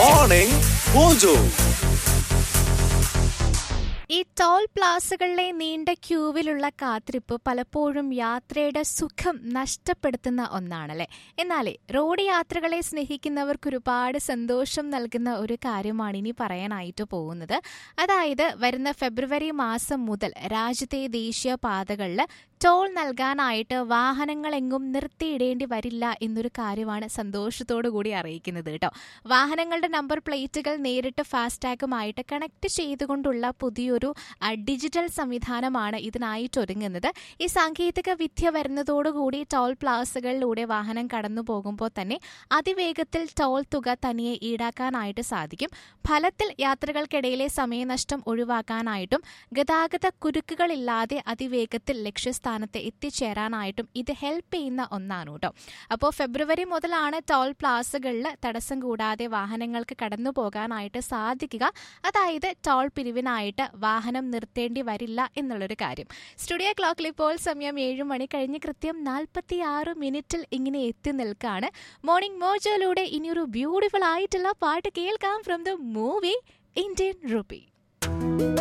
morning mojo ഈ toll പ്ലാസകളിലെ നീണ്ട ക്യൂവിലുള്ള കാത്തിരിപ്പ് പലപ്പോഴും യാത്രയുടെ സുഖം നഷ്ടപ്പെടുത്തുന്ന ഒന്നാണല്ലേ എന്നാലേ റോഡ് യാത്രകളെ സ്നേഹിക്കുന്നവർക്ക് ഒരുപാട് സന്തോഷം നൽകുന്ന ഒരു കാര്യമാണ് ഇനി പറയാനായിട്ട് പോകുന്നത് അതായത് വരുന്ന ഫെബ്രുവരി മാസം മുതൽ രാജ്യത്തെ ദേശീയ പാതകളിൽ ടോൾ നൽകാനായിട്ട് വാഹനങ്ങളെങ്ങും നിർത്തിയിടേണ്ടി വരില്ല എന്നൊരു കാര്യമാണ് സന്തോഷത്തോടു കൂടി അറിയിക്കുന്നത് കേട്ടോ വാഹനങ്ങളുടെ നമ്പർ പ്ലേറ്റുകൾ നേരിട്ട് ഫാസ്ടാഗുമായിട്ട് കണക്ട് ചെയ്തുകൊണ്ടുള്ള പുതിയൊരു ആ, ഡിജിറ്റൽ സംവിധാനമാണ് ഇതിനായിട്ട് ഒരുങ്ങുന്നത് ഈ സാങ്കേതിക വിദ്യ വരുന്നതോടുകൂടി ടോൾ പ്ലാസകളിലൂടെ വാഹനം കടന്നു പോകുമ്പോൾ തന്നെ അതിവേഗത്തിൽ ടോൾ തുക തനിയെ ഈടാക്കാനായിട്ട് സാധിക്കും ഫലത്തിൽ യാത്രകൾക്കിടയിലെ സമയനഷ്ടം ഒഴിവാക്കാനായിട്ടും ഗതാഗത കുരുക്കുകളില്ലാതെ അതിവേഗത്തിൽ ലക്ഷ്യസ്ഥാനത്ത് എത്തിച്ചേരാനായിട്ടും ഇത് ഹെൽപ്പ് ചെയ്യുന്ന ഒന്നാണ് കേട്ടോ അപ്പോൾ ഫെബ്രുവരി മുതലാണ് ടോൾ പ്ലാസകളിൽ തടസ്സം കൂടാതെ വാഹനങ്ങൾക്ക് കടന്നു പോകാനായിട്ട് സാധിക്കുക അതായത് ടോൾ പിരിവിനായിട്ട് വാഹനം നിർത്തേണ്ടി വരില്ല എന്നുള്ളൊരു കാര്യം സ്റ്റുഡിയോ ക്ലോക്കിൽ ഇപ്പോൾ സമയം ഏഴ് മണി കഴിഞ്ഞ് കൃത്യം നാൽപ്പത്തി ആറ് മിനിറ്റിൽ ഇങ്ങനെ എത്തി നിൽക്കാണ് മോർണിംഗ് മോജോയിലൂടെ ഇനിയൊരു ബ്യൂട്ടിഫുൾ ആയിട്ടുള്ള പാട്ട് കേൾക്കാം from the movie Indian rupee